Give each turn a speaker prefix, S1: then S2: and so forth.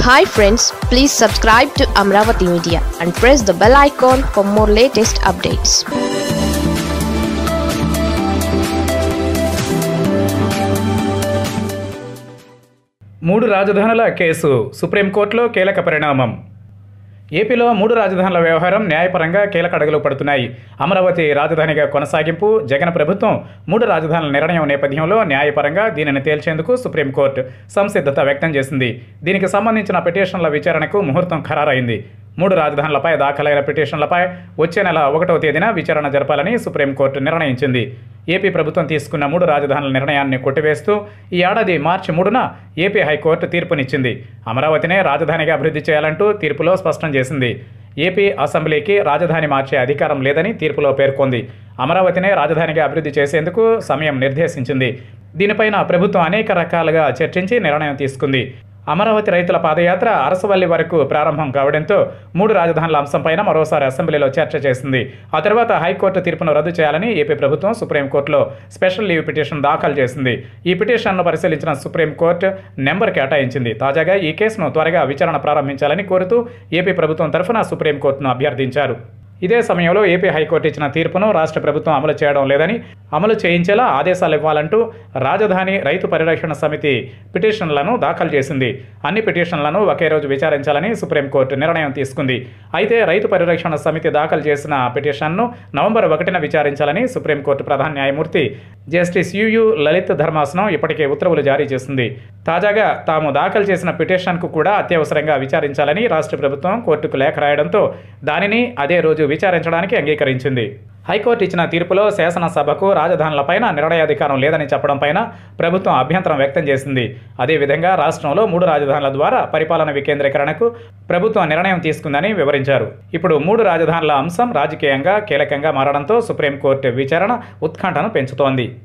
S1: hi friends please subscribe to Amaravati media and press the bell icon for more latest updates
S2: మూడు రాజధానుల case సుప్రీంకోర్టులో కీలక పరిణామం ఏపీలో మూడు రాజధానుల వ్యవహారం న్యాయపరంగా కీలక అడుగులు పడుతున్నాయి అమరావతి రాజధానిగా కొనసాగింపు జగన్ ప్రభుత్వం మూడు రాజధానుల నిర్ణయం నేపథ్యంలో న్యాయపరంగా దీనిని తేల్చేందుకు సుప్రీంకోర్టు సంసిద్ధత వ్యక్తం చేసింది దీనికి సంబంధించిన పిటిషన్ల విచారణకు ముహూర్తం ఖరారైంది మూడు రాజధానులపై దాఖలైన పిటిషన్లపై వచ్చే నెల ఒకటవ తేదీన విచారణ జరపాలని సుప్రీంకోర్టు నిర్ణయించింది ఏపీ ప్రభుత్వం తీసుకున్న మూడు రాజధానుల నిర్ణయాన్ని కొట్టివేస్తూ ఈ ఏడాది మార్చి మూడున ఏపీ హైకోర్టు తీర్పునిచ్చింది అమరావతినే రాజధానిగా అభివృద్ధి చేయాలంటూ తీర్పులో స్పష్టం చేసింది ఏపీ అసెంబ్లీకి రాజధాని మార్చే అధికారం లేదని తీర్పులో పేర్కొంది అమరావతినే రాజధానిగా అభివృద్ధి చేసేందుకు సమయం నిర్దేశించింది దీనిపైన ప్రభుత్వం అనేక రకాలుగా చర్చించి నిర్ణయం తీసుకుంది అమరావతి రైతుల పాదయాత్ర అరసవల్లి వరకు ప్రారంభం కావడంతో మూడు రాజధానుల అంశంపైన మరోసారి అసెంబ్లీలో చర్చ చేసింది ఆ తర్వాత హైకోర్టు తీర్పును రద్దు చేయాలని ఏపీ ప్రభుత్వం సుప్రీంకోర్టులో స్పెషల్ లీవ్ పిటిషన్ దాఖలు చేసింది ఈ పిటిషన్ను పరిశీలించిన సుప్రీంకోర్టు నెంబర్ కేటాయించింది తాజాగా ఈ కేసును త్వరగా విచారణ ప్రారంభించాలని కోరుతూ ఏపీ ప్రభుత్వం తరఫున సుప్రీంకోర్టును అభ్యర్థించారు ఇదే సమయంలో ఏపీ హైకోర్టు ఇచ్చిన తీర్పును రాష్ట్ర ప్రభుత్వం అమలు చేయడం లేదని అమలు చేయించేలా ఆదేశాలు ఇవ్వాలంటూ రాజధాని రైతు పరిరక్షణ సమితి పిటిషన్లను దాఖలు చేసింది అన్ని పిటిషన్లను ఒకే రోజు విచారించాలని సుప్రీంకోర్టు నిర్ణయం తీసుకుంది అయితే రైతు పరిరక్షణ సమితి దాఖలు చేసిన పిటిషన్ను నవంబర్ ఒకటిన విచారించాలని సుప్రీంకోర్టు ప్రధాన న్యాయమూర్తి జస్టిస్ యుయు లలిత్ ధర్మాసనం ఇప్పటికే ఉత్తర్వులు జారీ చేసింది తాజాగా తాము దాఖలు చేసిన పిటిషన్కు కూడా అత్యవసరంగా విచారించాలని రాష్ట్ర ప్రభుత్వం కోర్టుకు లేఖ రాయడంతో దానిని అదే రోజు విచారించడానికి అంగీకరించింది హైకోర్టు ఇచ్చిన తీర్పులో శాసనసభకు రాజధానులపైన నిర్ణయాధికారం లేదని చెప్పడంపైన ప్రభుత్వం అభ్యంతరం వ్యక్తం చేసింది అదేవిధంగా రాష్ట్రంలో మూడు రాజధానుల ద్వారా పరిపాలన వికేంద్రీకరణకు ప్రభుత్వం నిర్ణయం తీసుకుందని వివరించారు ఇప్పుడు మూడు రాజధానుల అంశం రాజకీయంగా కీలకంగా మారడంతో సుప్రీంకోర్టు విచారణ ఉత్కంఠను పెంచుతోంది